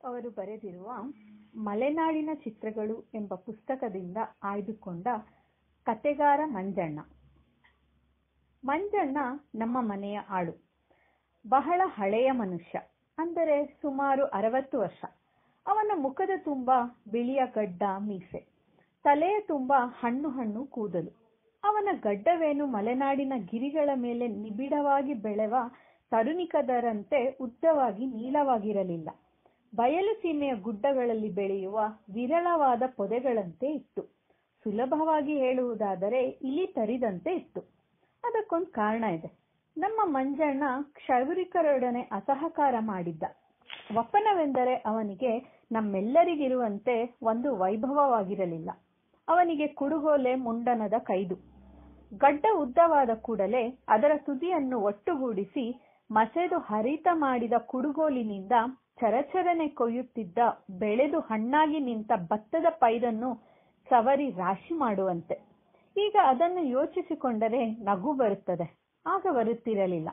ಅವರು ಬರೆದಿರುವ ಮಲೆನಾಡಿನ ಚಿತ್ರಗಳು ಎಂಬ ಪುಸ್ತಕದಿಂದ ಆಯ್ದುಕೊಂಡ ಕತೆಗಾರ ಮಂಜಣ್ಣ ಮಂಜಣ್ಣ ನಮ್ಮ ಮನೆಯ ಆಳು ಬಹಳ ಹಳೆಯ ಮನುಷ್ಯ ಅಂದರೆ ಸುಮಾರು ಅರವತ್ತು ವರ್ಷ ಅವನ ಮುಖದ ತುಂಬ ಬಿಳಿಯ ಗಡ್ಡ ಮೀಸೆ ತಲೆಯ ತುಂಬ ಹಣ್ಣು ಹಣ್ಣು ಕೂದಲು ಅವನ ಗಡ್ಡವೇನು ಮಲೆನಾಡಿನ ಗಿರಿಗಳ ಮೇಲೆ ನಿಬಿಡವಾಗಿ ಬೆಳೆವ ತರುಣಿಕದರಂತೆ ಉದ್ದವಾಗಿ ನೀಳವಾಗಿರಲಿಲ್ಲ ಬಯಲು ಸೀಮೆಯ ಗುಡ್ಡಗಳಲ್ಲಿ ಬೆಳೆಯುವ ವಿರಳವಾದ ಪೊದೆಗಳಂತೆ ಇತ್ತು ಸುಲಭವಾಗಿ ಹೇಳುವುದಾದರೆ ಇಲಿ ತರಿದಂತೆ ಇತ್ತು ಅದಕ್ಕೊಂದು ಕಾರಣ ಇದೆ ನಮ್ಮ ಮಂಜಣ್ಣ ಕ್ಷೌರಿಕರೊಡನೆ ಅಸಹಕಾರ ಮಾಡಿದ್ದ ವಪನವೆಂದರೆ ಅವನಿಗೆ ನಮ್ಮೆಲ್ಲರಿಗಿರುವಂತೆ ಒಂದು ವೈಭವವಾಗಿರಲಿಲ್ಲ ಅವನಿಗೆ ಕುಡುಗೋಲೆ ಮುಂಡನದ ಕೈದು ಗಡ್ಡ ಉದ್ದವಾದ ಕೂಡಲೇ ಅದರ ತುದಿಯನ್ನು ಒಟ್ಟುಗೂಡಿಸಿ ಮಸೆದು ಹರಿತ ಮಾಡಿದ ಕುಡುಗೋಲಿನಿಂದ ಚರಚರನೆ ಕೊಯ್ಯುತ್ತಿದ್ದ ಬೆಳೆದು ಹಣ್ಣಾಗಿ ನಿಂತ ಭತ್ತದ ಪೈರನ್ನು ಸವರಿ ರಾಶಿ ಮಾಡುವಂತೆ ಈಗ ಅದನ್ನು ಯೋಚಿಸಿಕೊಂಡರೆ ನಗು ಬರುತ್ತದೆ ಆಗ ಬರುತ್ತಿರಲಿಲ್ಲ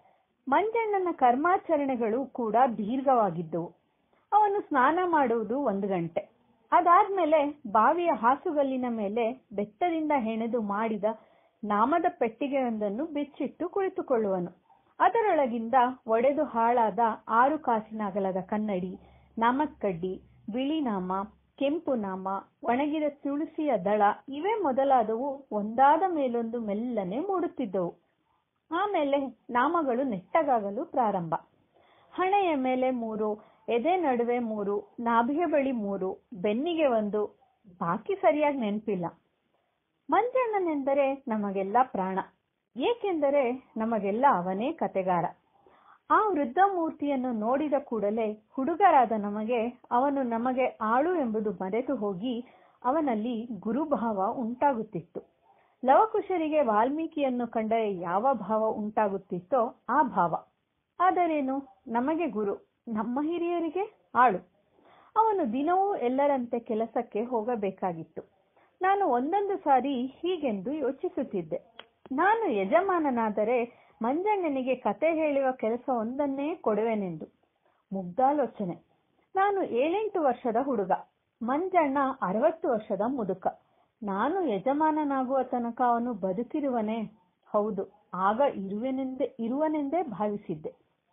ಮಂಜಣ್ಣನ ಕರ್ಮಾಚರಣೆಗಳು ಕೂಡ ದೀರ್ಘವಾಗಿದ್ದವು ಅವನು ಸ್ನಾನ ಮಾಡುವುದು ಒಂದು ಗಂಟೆ ಅದಾದ್ಮೇಲೆ ಬಾವಿಯ ಹಾಸುಗಲ್ಲಿನ ಮೇಲೆ ಬೆತ್ತದಿಂದ ಹೆಣೆದು ಮಾಡಿದ ನಾಮದ ಪೆಟ್ಟಿಗೆಯೊಂದನ್ನು ಬಿಚ್ಚಿಟ್ಟು ಕುಳಿತುಕೊಳ್ಳುವನು ಅದರೊಳಗಿಂದ ಒಡೆದು ಹಾಳಾದ ಆರು ಕಾಸಿನ ಅಗಲದ ಕನ್ನಡಿ ನಾಮಕ್ಕಡ್ಡಿ ಬಿಳಿ ನಾಮ ಕೆಂಪು ನಾಮ ಒಣಗಿದ ತುಳಸಿಯ ದಳ ಇವೇ ಮೊದಲಾದವು ಒಂದಾದ ಮೇಲೊಂದು ಮೆಲ್ಲನೆ ಮೂಡುತ್ತಿದ್ದವು ಆಮೇಲೆ ನಾಮಗಳು ನೆಟ್ಟಗಾಗಲು ಪ್ರಾರಂಭ ಹಣೆಯ ಮೇಲೆ ಮೂರು ಎದೆ ನಡುವೆ ಮೂರು ನಾಭಿಯ ಬಳಿ ಮೂರು ಬೆನ್ನಿಗೆ ಒಂದು ಬಾಕಿ ಸರಿಯಾಗಿ ನೆನಪಿಲ್ಲ ಮಂಜಣ್ಣನೆಂದರೆ ನಮಗೆಲ್ಲ ಪ್ರಾಣ ಏಕೆಂದರೆ ನಮಗೆಲ್ಲ ಅವನೇ ಕತೆಗಾರ ಆ ವೃದ್ಧ ಮೂರ್ತಿಯನ್ನು ನೋಡಿದ ಕೂಡಲೇ ಹುಡುಗರಾದ ನಮಗೆ ಅವನು ನಮಗೆ ಆಳು ಎಂಬುದು ಮರೆತು ಹೋಗಿ ಅವನಲ್ಲಿ ಗುರುಭಾವ ಉಂಟಾಗುತ್ತಿತ್ತು ಲವಕುಶರಿಗೆ ವಾಲ್ಮೀಕಿಯನ್ನು ಕಂಡರೆ ಯಾವ ಭಾವ ಉಂಟಾಗುತ್ತಿತ್ತೋ ಆ ಭಾವ ಆದರೇನು ನಮಗೆ ಗುರು ನಮ್ಮ ಹಿರಿಯರಿಗೆ ಆಳು ಅವನು ದಿನವೂ ಎಲ್ಲರಂತೆ ಕೆಲಸಕ್ಕೆ ಹೋಗಬೇಕಾಗಿತ್ತು ನಾನು ಒಂದೊಂದು ಸಾರಿ ಹೀಗೆಂದು ಯೋಚಿಸುತ್ತಿದ್ದೆ ನಾನು ಯಜಮಾನನಾದರೆ ಮಂಜಣ್ಣನಿಗೆ ಕತೆ ಹೇಳುವ ಕೆಲಸ ಒಂದನ್ನೇ ಕೊಡುವೆನೆಂದು ಮುಗ್ಧಾಲೋಚನೆ ನಾನು ಏಳೆಂಟು ವರ್ಷದ ಹುಡುಗ ಮಂಜಣ್ಣ ಅರವತ್ತು ವರ್ಷದ ಮುದುಕ ನಾನು ಯಜಮಾನನಾಗುವ ತನಕ ಅವನು ಬದುಕಿರುವನೇ ಹೌದು ಆಗ ಇರುವೆನೆಂದೇ ಇರುವನೆಂದೇ ಭಾವಿಸಿದ್ದೆ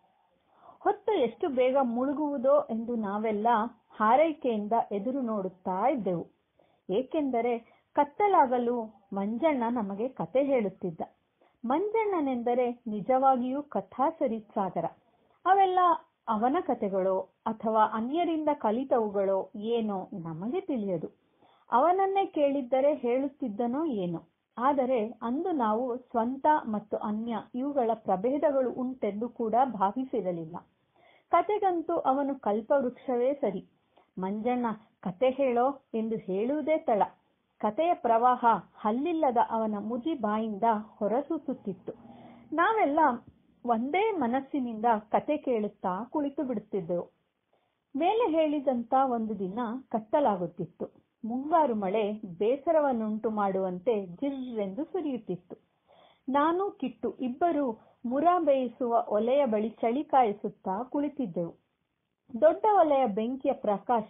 ಹೊತ್ತು ಎಷ್ಟು ಬೇಗ ಮುಳುಗುವುದೋ ಎಂದು ನಾವೆಲ್ಲ ಹಾರೈಕೆಯಿಂದ ಎದುರು ನೋಡುತ್ತಾ ಇದ್ದೆವು ಏಕೆಂದರೆ ಕತ್ತಲಾಗಲು ಮಂಜಣ್ಣ ನಮಗೆ ಕತೆ ಹೇಳುತ್ತಿದ್ದ ಮಂಜಣ್ಣನೆಂದರೆ ನಿಜವಾಗಿಯೂ ಕಥಾಸರಿತ್ಸಾಗರ ಅವೆಲ್ಲ ಅವನ ಕತೆಗಳೋ ಅಥವಾ ಅನ್ಯರಿಂದ ಕಲಿತವುಗಳೋ ಏನೋ ನಮಗೆ ತಿಳಿಯದು ಅವನನ್ನೇ ಕೇಳಿದ್ದರೆ ಹೇಳುತ್ತಿದ್ದನೋ ಏನೋ ಆದರೆ ಅಂದು ನಾವು ಸ್ವಂತ ಮತ್ತು ಅನ್ಯ ಇವುಗಳ ಪ್ರಭೇದಗಳು ಉಂಟೆಂದು ಕೂಡ ಭಾವಿಸಿರಲಿಲ್ಲ ಕತೆಗಂತೂ ಅವನು ಕಲ್ಪವೃಕ್ಷವೇ ಸರಿ ಮಂಜಣ್ಣ ಕತೆ ಹೇಳೋ ಎಂದು ಹೇಳುವುದೇ ತಡ ಕತೆಯ ಪ್ರವಾಹ ಹಲ್ಲಿಲ್ಲದ ಅವನ ಮುದಿ ಬಾಯಿಂದ ಹೊರಸೂಸುತ್ತಿತ್ತು ನಾವೆಲ್ಲ ಒಂದೇ ಮನಸ್ಸಿನಿಂದ ಕತೆ ಕೇಳುತ್ತಾ ಕುಳಿತು ಬಿಡುತ್ತಿದ್ದೆವು ಮೇಲೆ ಹೇಳಿದಂತ ಒಂದು ದಿನ ಕತ್ತಲಾಗುತ್ತಿತ್ತು ಮುಂಗಾರು ಮಳೆ ಬೇಸರವನ್ನುಂಟು ಮಾಡುವಂತೆ ಜಿರ್ರೆಂದು ಸುರಿಯುತ್ತಿತ್ತು ನಾನು ಕಿಟ್ಟು ಇಬ್ಬರು ಮುರ ಬೇಯಿಸುವ ಒಲೆಯ ಬಳಿ ಚಳಿ ಕಾಯಿಸುತ್ತಾ ಕುಳಿತಿದ್ದೆವು ದೊಡ್ಡ ಒಲೆಯ ಬೆಂಕಿಯ ಪ್ರಕಾಶ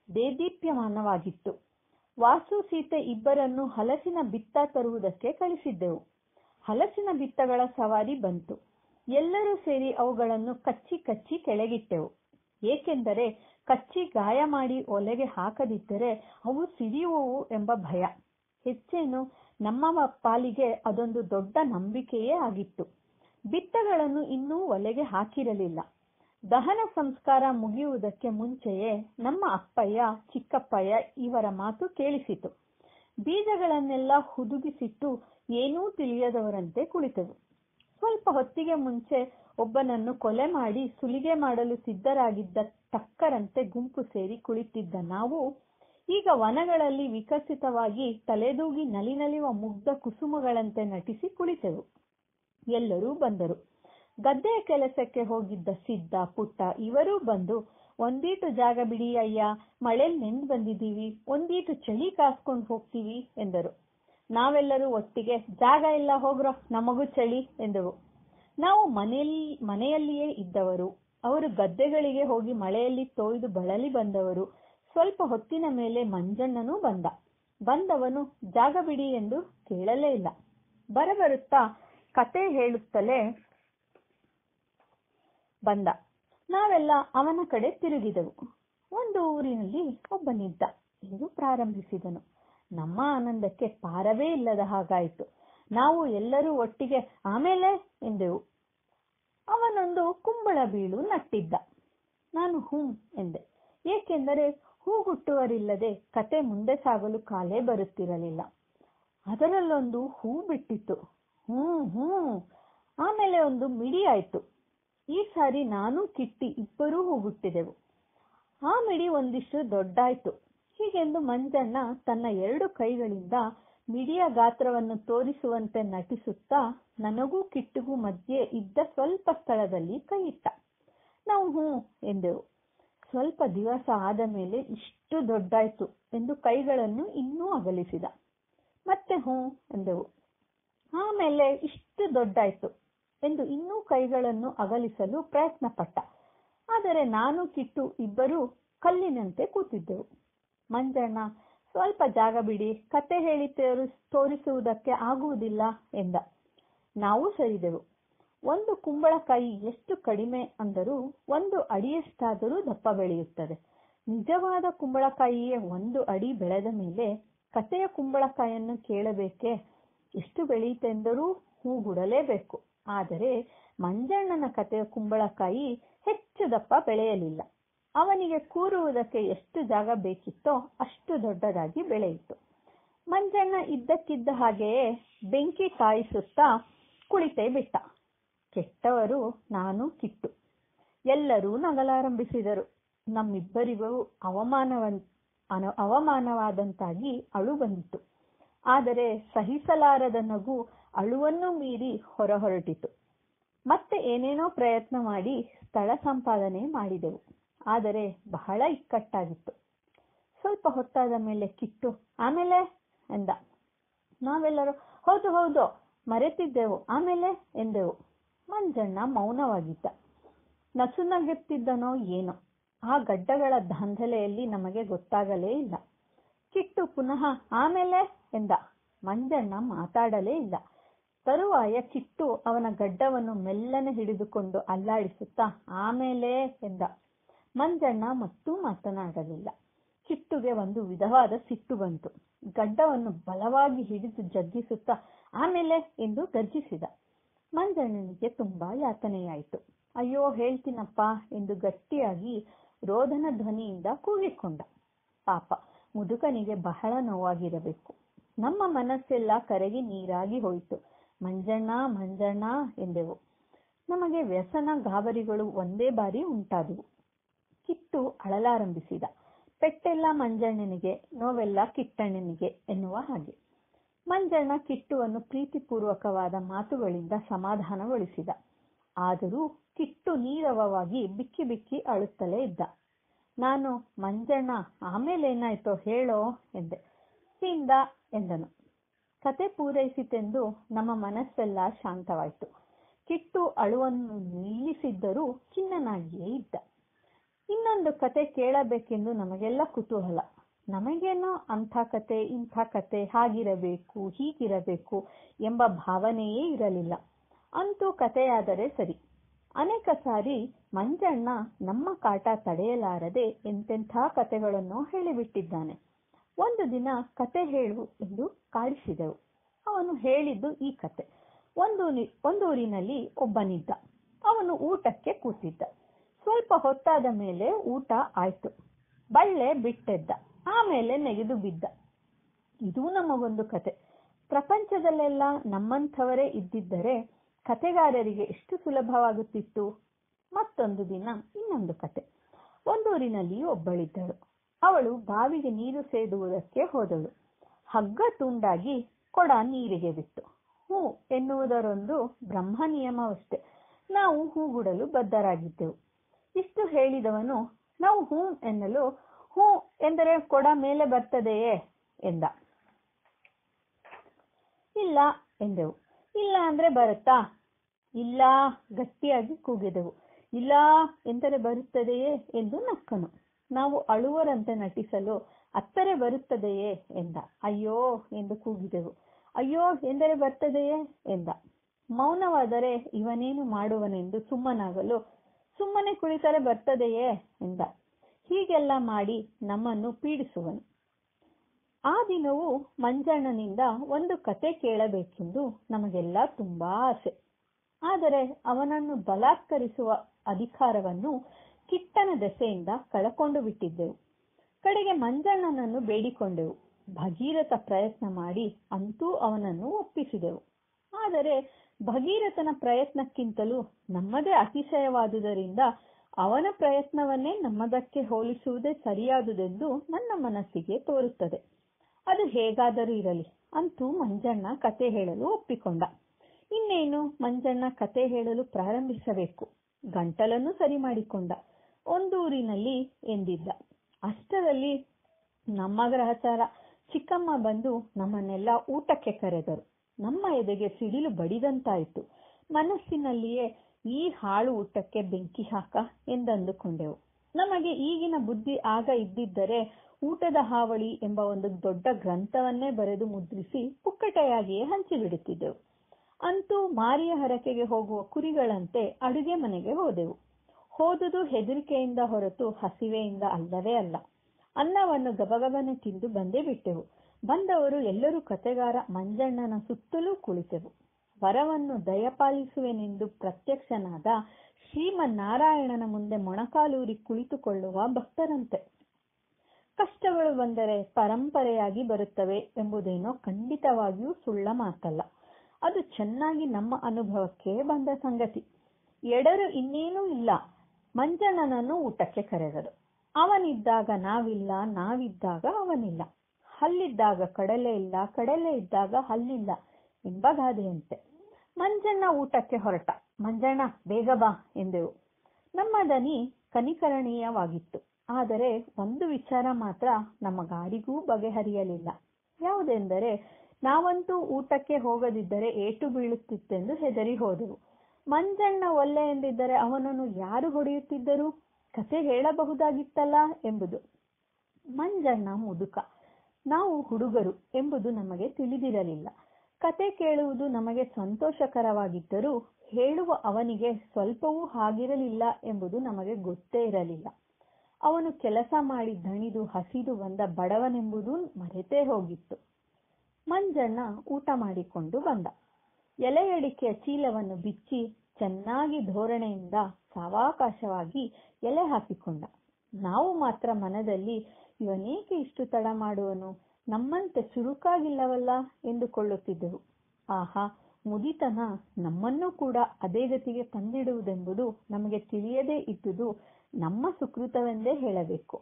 ದೇದೀಪ್ಯಮಾನವಾಗಿತ್ತು ವಾಸು ಸೀತೆ ಇಬ್ಬರನ್ನು ಹಲಸಿನ ಬಿತ್ತ ತರುವುದಕ್ಕೆ ಕಳಿಸಿದ್ದೆವು ಹಲಸಿನ ಬಿತ್ತಗಳ ಸವಾರಿ ಬಂತು ಎಲ್ಲರೂ ಸೇರಿ ಅವುಗಳನ್ನು ಕಚ್ಚಿ ಕಚ್ಚಿ ಕೆಳಗಿಟ್ಟೆವು ಏಕೆಂದರೆ ಕಚ್ಚಿ ಗಾಯ ಮಾಡಿ ಒಲೆಗೆ ಹಾಕದಿದ್ದರೆ ಅವು ಸಿಡಿಯುವವು ಎಂಬ ಭಯ ಹೆಚ್ಚೇನು ನಮ್ಮ ಪಾಲಿಗೆ ಅದೊಂದು ದೊಡ್ಡ ನಂಬಿಕೆಯೇ ಆಗಿತ್ತು ಬಿತ್ತಗಳನ್ನು ಇನ್ನೂ ಒಲೆಗೆ ಹಾಕಿರಲಿಲ್ಲ ದಹನ ಸಂಸ್ಕಾರ ಮುಗಿಯುವುದಕ್ಕೆ ಮುಂಚೆಯೇ ನಮ್ಮ ಅಪ್ಪಯ್ಯ ಚಿಕ್ಕಪ್ಪಯ್ಯ ಇವರ ಮಾತು ಕೇಳಿಸಿತು ಬೀಜಗಳನ್ನೆಲ್ಲ ಹುದುಗಿಸಿಟ್ಟು ಏನೂ ತಿಳಿಯದವರಂತೆ ಕುಳಿತೆವು ಸ್ವಲ್ಪ ಹೊತ್ತಿಗೆ ಮುಂಚೆ ಒಬ್ಬನನ್ನು ಕೊಲೆ ಮಾಡಿ ಸುಲಿಗೆ ಮಾಡಲು ಸಿದ್ಧರಾಗಿದ್ದ ಟಕ್ಕರಂತೆ ಗುಂಪು ಸೇರಿ ಕುಳಿತಿದ್ದ ನಾವು ಈಗ ವನಗಳಲ್ಲಿ ವಿಕಸಿತವಾಗಿ ತಲೆದೂಗಿ ನಲಿನಲಿವ ಮುಗ್ಧ ಕುಸುಮಗಳಂತೆ ನಟಿಸಿ ಕುಳಿತೆವು ಎಲ್ಲರೂ ಬಂದರು ಗದ್ದೆಯ ಕೆಲಸಕ್ಕೆ ಹೋಗಿದ್ದ ಸಿದ್ದ ಪುಟ್ಟ ಇವರೂ ಬಂದು ಒಂದೀಟು ಜಾಗ ಬಿಡಿ ಅಯ್ಯ ಮಳೆಲ್ ನೆಂದ್ ಬಂದಿದ್ದೀವಿ ಒಂದೀಟು ಚಳಿ ಕಾಸ್ಕೊಂಡು ಹೋಗ್ತೀವಿ ಎಂದರು ನಾವೆಲ್ಲರೂ ಒಟ್ಟಿಗೆ ಜಾಗ ಇಲ್ಲ ಹೋಗ್ರೋ ನಮಗೂ ಚಳಿ ಎಂದೆವು ನಾವು ಮನೆಯಲ್ಲಿ ಮನೆಯಲ್ಲಿಯೇ ಇದ್ದವರು ಅವರು ಗದ್ದೆಗಳಿಗೆ ಹೋಗಿ ಮಳೆಯಲ್ಲಿ ತೊಯ್ದು ಬಳಲಿ ಬಂದವರು ಸ್ವಲ್ಪ ಹೊತ್ತಿನ ಮೇಲೆ ಮಂಜಣ್ಣನೂ ಬಂದ ಬಂದವನು ಜಾಗ ಬಿಡಿ ಎಂದು ಕೇಳಲೇ ಇಲ್ಲ ಬರಬರುತ್ತಾ ಕತೆ ಹೇಳುತ್ತಲೇ ಬಂದ ನಾವೆಲ್ಲ ಅವನ ಕಡೆ ತಿರುಗಿದೆವು ಒಂದು ಊರಿನಲ್ಲಿ ಒಬ್ಬನಿದ್ದ ಎಂದು ಪ್ರಾರಂಭಿಸಿದನು ನಮ್ಮ ಆನಂದಕ್ಕೆ ಪಾರವೇ ಇಲ್ಲದ ಹಾಗಾಯಿತು ನಾವು ಎಲ್ಲರೂ ಒಟ್ಟಿಗೆ ಆಮೇಲೆ ಎಂದೆವು ಅವನೊಂದು ಕುಂಬಳ ಬೀಳು ನಟ್ಟಿದ್ದ ನಾನು ಹೂಂ ಎಂದೆ ಏಕೆಂದರೆ ಹೂಗುಟ್ಟುವರಿಲ್ಲದೆ ಕತೆ ಮುಂದೆ ಸಾಗಲು ಕಾಲೇ ಬರುತ್ತಿರಲಿಲ್ಲ ಅದರಲ್ಲೊಂದು ಹೂ ಬಿಟ್ಟಿತ್ತು ಹ್ಮ್ ಹ್ಮ್ ಆಮೇಲೆ ಒಂದು ಮಿಡಿ ಆಯ್ತು ಈ ಸಾರಿ ನಾನು ಕಿಟ್ಟಿ ಇಬ್ಬರೂ ಹೂಗುಟ್ಟಿದೆವು ಆ ಮಿಡಿ ಒಂದಿಷ್ಟು ದೊಡ್ಡಾಯ್ತು ಹೀಗೆಂದು ಮಂಜಣ್ಣ ತನ್ನ ಎರಡು ಕೈಗಳಿಂದ ಮಿಡಿಯ ಗಾತ್ರವನ್ನು ತೋರಿಸುವಂತೆ ನಟಿಸುತ್ತಾ ನನಗೂ ಕಿಟ್ಟಿಗೂ ಮಧ್ಯೆ ಇದ್ದ ಸ್ವಲ್ಪ ಸ್ಥಳದಲ್ಲಿ ಕೈ ಇಟ್ಟ ನಾವು ಹ್ಞೂ ಎಂದೆವು ಸ್ವಲ್ಪ ದಿವಸ ಆದ ಮೇಲೆ ಇಷ್ಟು ದೊಡ್ಡಾಯ್ತು ಎಂದು ಕೈಗಳನ್ನು ಇನ್ನೂ ಅಗಲಿಸಿದ ಮತ್ತೆ ಹ್ಞೂ ಎಂದೆವು ಆಮೇಲೆ ಇಷ್ಟು ದೊಡ್ಡಾಯ್ತು ಎಂದು ಇನ್ನೂ ಕೈಗಳನ್ನು ಅಗಲಿಸಲು ಪ್ರಯತ್ನ ಪಟ್ಟ ಆದರೆ ನಾನು ಕಿಟ್ಟು ಇಬ್ಬರೂ ಕಲ್ಲಿನಂತೆ ಕೂತಿದ್ದೆವು ಮಂಜಣ್ಣ ಸ್ವಲ್ಪ ಜಾಗ ಬಿಡಿ ಕತೆ ಹೇಳಿ ತೋರಿಸುವುದಕ್ಕೆ ಆಗುವುದಿಲ್ಲ ಎಂದ ನಾವು ಸರಿದೆವು ಒಂದು ಕುಂಬಳಕಾಯಿ ಎಷ್ಟು ಕಡಿಮೆ ಅಂದರೂ ಒಂದು ಅಡಿಯಷ್ಟಾದರೂ ದಪ್ಪ ಬೆಳೆಯುತ್ತದೆ ನಿಜವಾದ ಕುಂಬಳಕಾಯಿಯೇ ಒಂದು ಅಡಿ ಬೆಳೆದ ಮೇಲೆ ಕತೆಯ ಕುಂಬಳಕಾಯನ್ನು ಕೇಳಬೇಕೆ ಎಷ್ಟು ಬೆಳೆಯಿತೆಂದರೂ ಹೂಗುಡಲೇಬೇಕು ಆದರೆ ಮಂಜಣ್ಣನ ಕತೆಯ ಕುಂಬಳಕಾಯಿ ಹೆಚ್ಚು ದಪ್ಪ ಬೆಳೆಯಲಿಲ್ಲ ಅವನಿಗೆ ಕೂರುವುದಕ್ಕೆ ಎಷ್ಟು ಜಾಗ ಬೇಕಿತ್ತೋ ಅಷ್ಟು ದೊಡ್ಡದಾಗಿ ಬೆಳೆಯಿತು ಮಂಜಣ್ಣ ಇದ್ದಕ್ಕಿದ್ದ ಹಾಗೆಯೇ ಬೆಂಕಿ ಕಾಯಿಸುತ್ತಾ ಕುಳಿತೇ ಬಿಟ್ಟ ಕೆಟ್ಟವರು ನಾನು ಕಿಟ್ಟು ಎಲ್ಲರೂ ನಗಲಾರಂಭಿಸಿದರು ನಮ್ಮಿಬ್ಬರಿಗೂ ಅವಮಾನವನ್ ಅವಮಾನವಾದಂತಾಗಿ ಅಳು ಬಂದಿತು ಆದರೆ ಸಹಿಸಲಾರದ ನಗು ಅಳುವನ್ನು ಮೀರಿ ಹೊರಹೊರಟಿತು ಮತ್ತೆ ಏನೇನೋ ಪ್ರಯತ್ನ ಮಾಡಿ ಸ್ಥಳ ಸಂಪಾದನೆ ಮಾಡಿದೆವು ಆದರೆ ಬಹಳ ಇಕ್ಕಟ್ಟಾಗಿತ್ತು ಸ್ವಲ್ಪ ಹೊತ್ತಾದ ಮೇಲೆ ಕಿಟ್ಟು ಆಮೇಲೆ ಎಂದ ನಾವೆಲ್ಲರೂ ಹೌದು ಹೌದು ಮರೆತಿದ್ದೆವು ಆಮೇಲೆ ಎಂದೆವು ಮಂಜಣ್ಣ ಮೌನವಾಗಿದ್ದ ನಸುನಗೆತ್ತಿದ್ದನೋ ಏನೋ ಆ ಗಡ್ಡಗಳ ದಾಂಧಲೆಯಲ್ಲಿ ನಮಗೆ ಗೊತ್ತಾಗಲೇ ಇಲ್ಲ ಕಿಟ್ಟು ಪುನಃ ಆಮೇಲೆ ಎಂದ ಮಂಜಣ್ಣ ಮಾತಾಡಲೇ ಇಲ್ಲ ತರುವಾಯ ಕಿಟ್ಟು ಅವನ ಗಡ್ಡವನ್ನು ಮೆಲ್ಲನೆ ಹಿಡಿದುಕೊಂಡು ಅಲ್ಲಾಡಿಸುತ್ತಾ ಆಮೇಲೆ ಎಂದ ಮಂಜಣ್ಣ ಮತ್ತೂ ಮಾತನಾಡಲಿಲ್ಲ ಕಿಟ್ಟುಗೆ ಒಂದು ವಿಧವಾದ ಸಿಟ್ಟು ಬಂತು ಗಡ್ಡವನ್ನು ಬಲವಾಗಿ ಹಿಡಿದು ಜಗ್ಗಿಸುತ್ತಾ ಆಮೇಲೆ ಎಂದು ಗರ್ಜಿಸಿದ ಮಂಜಣ್ಣನಿಗೆ ತುಂಬಾ ಯಾತನೆಯಾಯಿತು ಅಯ್ಯೋ ಹೇಳ್ತೀನಪ್ಪ ಎಂದು ಗಟ್ಟಿಯಾಗಿ ರೋದನ ಧ್ವನಿಯಿಂದ ಕೂಗಿಕೊಂಡ ಪಾಪ ಮುದುಕನಿಗೆ ಬಹಳ ನೋವಾಗಿರಬೇಕು ನಮ್ಮ ಮನಸ್ಸೆಲ್ಲ ಕರಗಿ ನೀರಾಗಿ ಹೋಯಿತು ಮಂಜಣ್ಣ ಮಂಜಣ್ಣ ಎಂದೆವು ನಮಗೆ ವ್ಯಸನ ಗಾಬರಿಗಳು ಒಂದೇ ಬಾರಿ ಉಂಟಾದವು ಕಿಟ್ಟು ಅಳಲಾರಂಭಿಸಿದ ಪೆಟ್ಟೆಲ್ಲ ಮಂಜಣ್ಣನಿಗೆ ನೋವೆಲ್ಲ ಕಿಟ್ಟಣ್ಣನಿಗೆ ಎನ್ನುವ ಹಾಗೆ ಮಂಜಣ್ಣ ಕಿಟ್ಟುವನ್ನು ಪ್ರೀತಿಪೂರ್ವಕವಾದ ಮಾತುಗಳಿಂದ ಸಮಾಧಾನಗೊಳಿಸಿದ ಆದರೂ ಕಿಟ್ಟು ನೀರವವಾಗಿ ಬಿಕ್ಕಿ ಬಿಕ್ಕಿ ಅಳುತ್ತಲೇ ಇದ್ದ ನಾನು ಮಂಜಣ್ಣ ಆಮೇಲೇನಾಯ್ತೋ ಹೇಳೋ ಎಂದೆ ಹಿಂದ ಎಂದನು ಕತೆ ಪೂರೈಸಿತೆಂದು ನಮ್ಮ ಮನಸ್ಸೆಲ್ಲ ಶಾಂತವಾಯಿತು ಕಿಟ್ಟು ಅಳುವನ್ನು ನಿಲ್ಲಿಸಿದ್ದರೂ ಖಿನ್ನನಾಗಿಯೇ ಇದ್ದ ಇನ್ನೊಂದು ಕತೆ ಕೇಳಬೇಕೆಂದು ನಮಗೆಲ್ಲ ಕುತೂಹಲ ನಮಗೇನೋ ಅಂಥ ಕತೆ ಇಂಥ ಕತೆ ಹಾಗಿರಬೇಕು ಹೀಗಿರಬೇಕು ಎಂಬ ಭಾವನೆಯೇ ಇರಲಿಲ್ಲ ಅಂತೂ ಕತೆಯಾದರೆ ಸರಿ ಅನೇಕ ಸಾರಿ ಮಂಜಣ್ಣ ನಮ್ಮ ಕಾಟ ತಡೆಯಲಾರದೆ ಎಂತೆಂಥ ಕತೆಗಳನ್ನು ಹೇಳಿಬಿಟ್ಟಿದ್ದಾನೆ ಒಂದು ದಿನ ಕತೆ ಹೇಳು ಎಂದು ಕಾಡಿಸಿದೆವು ಅವನು ಹೇಳಿದ್ದು ಈ ಕತೆ ಒಂದು ಒಂದೂರಿನಲ್ಲಿ ಒಬ್ಬನಿದ್ದ ಅವನು ಊಟಕ್ಕೆ ಕೂತಿದ್ದ ಸ್ವಲ್ಪ ಹೊತ್ತಾದ ಮೇಲೆ ಊಟ ಆಯ್ತು ಬಳ್ಳೆ ಬಿಟ್ಟೆದ್ದ ಆಮೇಲೆ ನೆಗೆದು ಬಿದ್ದ ಇದೂ ನಮಗೊಂದು ಕತೆ ಪ್ರಪಂಚದಲ್ಲೆಲ್ಲ ನಮ್ಮಂಥವರೇ ಇದ್ದಿದ್ದರೆ ಕತೆಗಾರರಿಗೆ ಎಷ್ಟು ಸುಲಭವಾಗುತ್ತಿತ್ತು ಮತ್ತೊಂದು ದಿನ ಇನ್ನೊಂದು ಕತೆ ಒಂದೂರಿನಲ್ಲಿ ಒಬ್ಬಳಿದ್ದಳು ಅವಳು ಬಾವಿಗೆ ನೀರು ಸೇದುವುದಕ್ಕೆ ಹೋದಳು ಹಗ್ಗ ತುಂಡಾಗಿ ಕೊಡ ನೀರಿಗೆ ಬಿತ್ತು ಹೂ ಎನ್ನುವುದರೊಂದು ಬ್ರಹ್ಮ ನಿಯಮವಷ್ಟೇ ನಾವು ಹೂಗುಡಲು ಬದ್ಧರಾಗಿದ್ದೆವು ಇಷ್ಟು ಹೇಳಿದವನು ನಾವು ಹೂ ಎನ್ನಲು ಹೂ ಎಂದರೆ ಕೊಡ ಮೇಲೆ ಬರ್ತದೆಯೇ ಎಂದ ಇಲ್ಲ ಎಂದೆವು ಇಲ್ಲ ಅಂದ್ರೆ ಬರುತ್ತಾ ಇಲ್ಲ ಗಟ್ಟಿಯಾಗಿ ಕೂಗಿದೆವು ಇಲ್ಲ ಎಂದರೆ ಬರುತ್ತದೆಯೇ ಎಂದು ನಕ್ಕನು ನಾವು ಅಳುವರಂತೆ ನಟಿಸಲು ಅತ್ತರೆ ಬರುತ್ತದೆಯೇ ಎಂದ ಅಯ್ಯೋ ಎಂದು ಕೂಗಿದೆವು ಅಯ್ಯೋ ಎಂದರೆ ಬರ್ತದೆಯೇ ಎಂದ ಮೌನವಾದರೆ ಇವನೇನು ಮಾಡುವನೆಂದು ಸುಮ್ಮನಾಗಲು ಸುಮ್ಮನೆ ಕುಳಿತರೆ ಬರ್ತದೆಯೇ ಎಂದ ಹೀಗೆಲ್ಲ ಮಾಡಿ ನಮ್ಮನ್ನು ಪೀಡಿಸುವನು ಆ ದಿನವೂ ಮಂಜಣ್ಣನಿಂದ ಒಂದು ಕತೆ ಕೇಳಬೇಕೆಂದು ನಮಗೆಲ್ಲ ತುಂಬಾ ಆಸೆ ಆದರೆ ಅವನನ್ನು ಬಲಾತ್ಕರಿಸುವ ಅಧಿಕಾರವನ್ನು ಕಿಟ್ಟನ ದೆಸೆಯಿಂದ ಕಳಕೊಂಡು ಬಿಟ್ಟಿದ್ದೆವು ಕಡೆಗೆ ಮಂಜಣ್ಣನನ್ನು ಬೇಡಿಕೊಂಡೆವು ಭಗೀರಥ ಪ್ರಯತ್ನ ಮಾಡಿ ಅಂತೂ ಅವನನ್ನು ಒಪ್ಪಿಸಿದೆವು ಆದರೆ ಭಗೀರಥನ ಪ್ರಯತ್ನಕ್ಕಿಂತಲೂ ನಮ್ಮದೇ ಅತಿಶಯವಾದುದರಿಂದ ಅವನ ಪ್ರಯತ್ನವನ್ನೇ ನಮ್ಮದಕ್ಕೆ ಹೋಲಿಸುವುದೇ ಸರಿಯಾದುದೆಂದು ನನ್ನ ಮನಸ್ಸಿಗೆ ತೋರುತ್ತದೆ ಅದು ಹೇಗಾದರೂ ಇರಲಿ ಅಂತೂ ಮಂಜಣ್ಣ ಕತೆ ಹೇಳಲು ಒಪ್ಪಿಕೊಂಡ ಇನ್ನೇನು ಮಂಜಣ್ಣ ಕತೆ ಹೇಳಲು ಪ್ರಾರಂಭಿಸಬೇಕು ಗಂಟಲನ್ನು ಸರಿ ಮಾಡಿಕೊಂಡ ಒಂದೂರಿನಲ್ಲಿ ಎಂದಿದ್ದ ಅಷ್ಟರಲ್ಲಿ ನಮ್ಮ ಗ್ರಹಚಾರ ಚಿಕ್ಕಮ್ಮ ಬಂದು ನಮ್ಮನ್ನೆಲ್ಲ ಊಟಕ್ಕೆ ಕರೆದರು ನಮ್ಮ ಎದೆಗೆ ಸಿಡಿಲು ಬಡಿದಂತಾಯಿತು ಮನಸ್ಸಿನಲ್ಲಿಯೇ ಈ ಹಾಳು ಊಟಕ್ಕೆ ಬೆಂಕಿ ಹಾಕ ಎಂದಂದುಕೊಂಡೆವು ನಮಗೆ ಈಗಿನ ಬುದ್ಧಿ ಆಗ ಇದ್ದಿದ್ದರೆ ಊಟದ ಹಾವಳಿ ಎಂಬ ಒಂದು ದೊಡ್ಡ ಗ್ರಂಥವನ್ನೇ ಬರೆದು ಮುದ್ರಿಸಿ ಪುಕ್ಕಟೆಯಾಗಿಯೇ ಹಂಚಿಬಿಡುತ್ತಿದ್ದೆವು ಅಂತೂ ಮಾರಿಯ ಹರಕೆಗೆ ಹೋಗುವ ಕುರಿಗಳಂತೆ ಅಡುಗೆ ಮನೆಗೆ ಹೋದೆವು ಹೋದುದು ಹೆದರಿಕೆಯಿಂದ ಹೊರತು ಹಸಿವೆಯಿಂದ ಅಲ್ಲವೇ ಅಲ್ಲ ಅನ್ನವನ್ನು ಗಬಗಬನೆ ತಿಂದು ಬಂದೇ ಬಿಟ್ಟೆವು ಬಂದವರು ಎಲ್ಲರೂ ಕತೆಗಾರ ಮಂಜಣ್ಣನ ಸುತ್ತಲೂ ಕುಳಿತೆವು ವರವನ್ನು ದಯಪಾಲಿಸುವೆನೆಂದು ಪ್ರತ್ಯಕ್ಷನಾದ ಶ್ರೀಮನ್ನಾರಾಯಣನ ಮುಂದೆ ಮೊಣಕಾಲೂರಿ ಕುಳಿತುಕೊಳ್ಳುವ ಭಕ್ತರಂತೆ ಕಷ್ಟಗಳು ಬಂದರೆ ಪರಂಪರೆಯಾಗಿ ಬರುತ್ತವೆ ಎಂಬುದೇನೋ ಖಂಡಿತವಾಗಿಯೂ ಸುಳ್ಳ ಮಾತಲ್ಲ ಅದು ಚೆನ್ನಾಗಿ ನಮ್ಮ ಅನುಭವಕ್ಕೆ ಬಂದ ಸಂಗತಿ ಎಡರು ಇನ್ನೇನೂ ಇಲ್ಲ ಮಂಜಣ್ಣನನ್ನು ಊಟಕ್ಕೆ ಕರೆದರು ಅವನಿದ್ದಾಗ ನಾವಿಲ್ಲ ನಾವಿದ್ದಾಗ ಅವನಿಲ್ಲ ಹಲ್ಲಿದ್ದಾಗ ಕಡಲೆ ಇಲ್ಲ ಕಡಲೆ ಇದ್ದಾಗ ಹಲ್ಲಿಲ್ಲ ಎಂಬ ಗಾದೆಯಂತೆ ಮಂಜಣ್ಣ ಊಟಕ್ಕೆ ಹೊರಟ ಮಂಜಣ್ಣ ಬೇಗ ಬಾ ಎಂದೆವು ನಮ್ಮ ದನಿ ಕನಿಕರಣೀಯವಾಗಿತ್ತು ಆದರೆ ಒಂದು ವಿಚಾರ ಮಾತ್ರ ನಮ್ಮ ಗಾಡಿಗೂ ಬಗೆಹರಿಯಲಿಲ್ಲ ಯಾವುದೆಂದರೆ ನಾವಂತೂ ಊಟಕ್ಕೆ ಹೋಗದಿದ್ದರೆ ಏಟು ಬೀಳುತ್ತಿತ್ತೆಂದು ಹೆದರಿ ಹೋದೆವು ಮಂಜಣ್ಣ ಒಲ್ಲೆ ಎಂದಿದ್ದರೆ ಅವನನ್ನು ಯಾರು ಹೊಡೆಯುತ್ತಿದ್ದರು ಕತೆ ಹೇಳಬಹುದಾಗಿತ್ತಲ್ಲ ಎಂಬುದು ಮಂಜಣ್ಣ ಮುದುಕ ನಾವು ಹುಡುಗರು ಎಂಬುದು ನಮಗೆ ತಿಳಿದಿರಲಿಲ್ಲ ಕತೆ ಕೇಳುವುದು ನಮಗೆ ಸಂತೋಷಕರವಾಗಿದ್ದರೂ ಹೇಳುವ ಅವನಿಗೆ ಸ್ವಲ್ಪವೂ ಹಾಗಿರಲಿಲ್ಲ ಎಂಬುದು ನಮಗೆ ಗೊತ್ತೇ ಇರಲಿಲ್ಲ ಅವನು ಕೆಲಸ ಮಾಡಿ ದಣಿದು ಹಸಿದು ಬಂದ ಬಡವನೆಂಬುದು ಮರೆತೇ ಹೋಗಿತ್ತು ಮಂಜಣ್ಣ ಊಟ ಮಾಡಿಕೊಂಡು ಬಂದ ಎಲೆಯಡಿಕೆಯ ಚೀಲವನ್ನು ಬಿಚ್ಚಿ ಚೆನ್ನಾಗಿ ಧೋರಣೆಯಿಂದ ಸಾವಕಾಶವಾಗಿ ಎಲೆ ಹಾಕಿಕೊಂಡ ನಾವು ಮಾತ್ರ ಮನದಲ್ಲಿ ಇವನೇಕೆ ಇಷ್ಟು ತಡ ಮಾಡುವನು ನಮ್ಮಂತೆ ಚುರುಕಾಗಿಲ್ಲವಲ್ಲ ಎಂದುಕೊಳ್ಳುತ್ತಿದ್ದೆವು ಆಹಾ ಮುದಿತನ ನಮ್ಮನ್ನೂ ಕೂಡ ಅದೇ ಗತಿಗೆ ತಂದಿಡುವುದೆಂಬುದು ನಮಗೆ ತಿಳಿಯದೇ ಇದ್ದುದು ನಮ್ಮ ಸುಕೃತವೆಂದೇ ಹೇಳಬೇಕು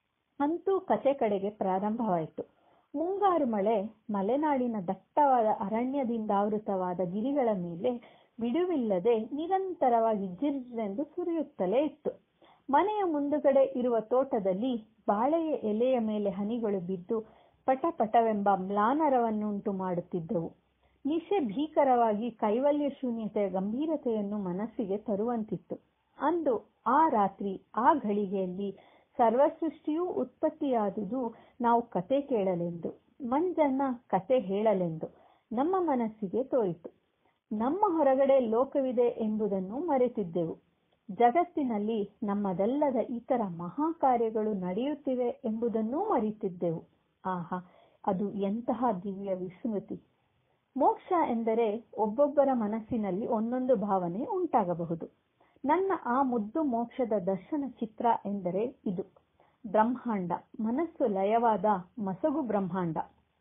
ಅಂತೂ ಕತೆ ಕಡೆಗೆ ಪ್ರಾರಂಭವಾಯಿತು ಮುಂಗಾರು ಮಳೆ ಮಲೆನಾಡಿನ ದಟ್ಟವಾದ ಅರಣ್ಯದಿಂದಾವೃತವಾದ ಗಿರಿಗಳ ಮೇಲೆ ಬಿಡುವಿಲ್ಲದೆ ನಿರಂತರವಾಗಿ ಜಿರ್ರೆಂದು ಸುರಿಯುತ್ತಲೇ ಇತ್ತು ಮನೆಯ ಮುಂದುಗಡೆ ಇರುವ ತೋಟದಲ್ಲಿ ಬಾಳೆಯ ಎಲೆಯ ಮೇಲೆ ಹನಿಗಳು ಬಿದ್ದು ಪಟಪಟವೆಂಬ ಮ್ಲಾನರವನ್ನುಂಟು ಮಾಡುತ್ತಿದ್ದವು ನಿಶೆ ಭೀಕರವಾಗಿ ಕೈವಲ್ಯ ಶೂನ್ಯತೆಯ ಗಂಭೀರತೆಯನ್ನು ಮನಸ್ಸಿಗೆ ತರುವಂತಿತ್ತು ಅಂದು ಆ ರಾತ್ರಿ ಆ ಘಳಿಗೆಯಲ್ಲಿ ಸರ್ವಸೃಷ್ಟಿಯೂ ಉತ್ಪತ್ತಿಯಾದುದು ನಾವು ಕತೆ ಕೇಳಲೆಂದು ಮಂಜಣ್ಣ ಕತೆ ಹೇಳಲೆಂದು ನಮ್ಮ ಮನಸ್ಸಿಗೆ ತೋರಿತು ನಮ್ಮ ಹೊರಗಡೆ ಲೋಕವಿದೆ ಎಂಬುದನ್ನು ಮರೆತಿದ್ದೆವು ಜಗತ್ತಿನಲ್ಲಿ ನಮ್ಮದಲ್ಲದ ಇತರ ಮಹಾ ಕಾರ್ಯಗಳು ನಡೆಯುತ್ತಿವೆ ಎಂಬುದನ್ನೂ ಮರೆತಿದ್ದೆವು ಆಹಾ ಅದು ಎಂತಹ ದಿವ್ಯ ವಿಸ್ಮೃತಿ ಮೋಕ್ಷ ಎಂದರೆ ಒಬ್ಬೊಬ್ಬರ ಮನಸ್ಸಿನಲ್ಲಿ ಒಂದೊಂದು ಭಾವನೆ ಉಂಟಾಗಬಹುದು ನನ್ನ ಆ ಮುದ್ದು ಮೋಕ್ಷದ ದರ್ಶನ ಚಿತ್ರ ಎಂದರೆ ಇದು ಬ್ರಹ್ಮಾಂಡ ಮನಸ್ಸು ಲಯವಾದ ಮಸಗು ಬ್ರಹ್ಮಾಂಡ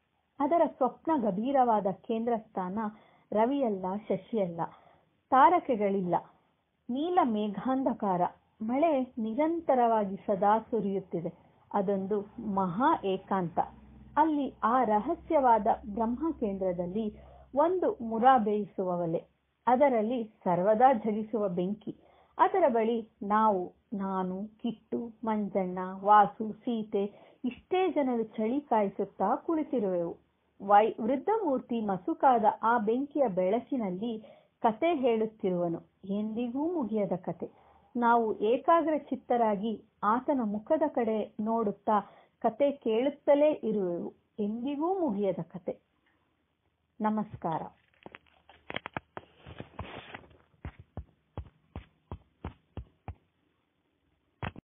ಅದರ ಸ್ವಪ್ನ ಗಭೀರವಾದ ಕೇಂದ್ರ ಸ್ಥಾನ ರವಿಯಲ್ಲ ಶಶಿಯಲ್ಲ ತಾರಕೆಗಳಿಲ್ಲ ನೀಲ ಮೇಘಾಂಧಕಾರ ಮಳೆ ನಿರಂತರವಾಗಿ ಸದಾ ಸುರಿಯುತ್ತಿದೆ ಅದೊಂದು ಮಹಾ ಏಕಾಂತ ಅಲ್ಲಿ ಆ ರಹಸ್ಯವಾದ ಬ್ರಹ್ಮ ಕೇಂದ್ರದಲ್ಲಿ ಒಂದು ಮುರಾ ಬೇಯಿಸುವ ಒಲೆ ಅದರಲ್ಲಿ ಸರ್ವದಾ ಝಗಿಸುವ ಬೆಂಕಿ ಅದರ ಬಳಿ ನಾವು ನಾನು ಕಿಟ್ಟು ಮಂಜಣ್ಣ ವಾಸು ಸೀತೆ ಇಷ್ಟೇ ಜನರು ಚಳಿ ಕಾಯಿಸುತ್ತಾ ಕುಳಿತಿರುವೆವು ವೈ ವೃದ್ಧಮೂರ್ತಿ ಮಸುಕಾದ ಆ ಬೆಂಕಿಯ ಬೆಳಕಿನಲ್ಲಿ ಕತೆ ಹೇಳುತ್ತಿರುವನು ಎಂದಿಗೂ ಮುಗಿಯದ ಕತೆ ನಾವು ಏಕಾಗ್ರ ಚಿತ್ತರಾಗಿ ಆತನ ಮುಖದ ಕಡೆ ನೋಡುತ್ತಾ ಕತೆ ಕೇಳುತ್ತಲೇ ಇರುವೆವು ಎಂದಿಗೂ ಮುಗಿಯದ ಕತೆ ನಮಸ್ಕಾರ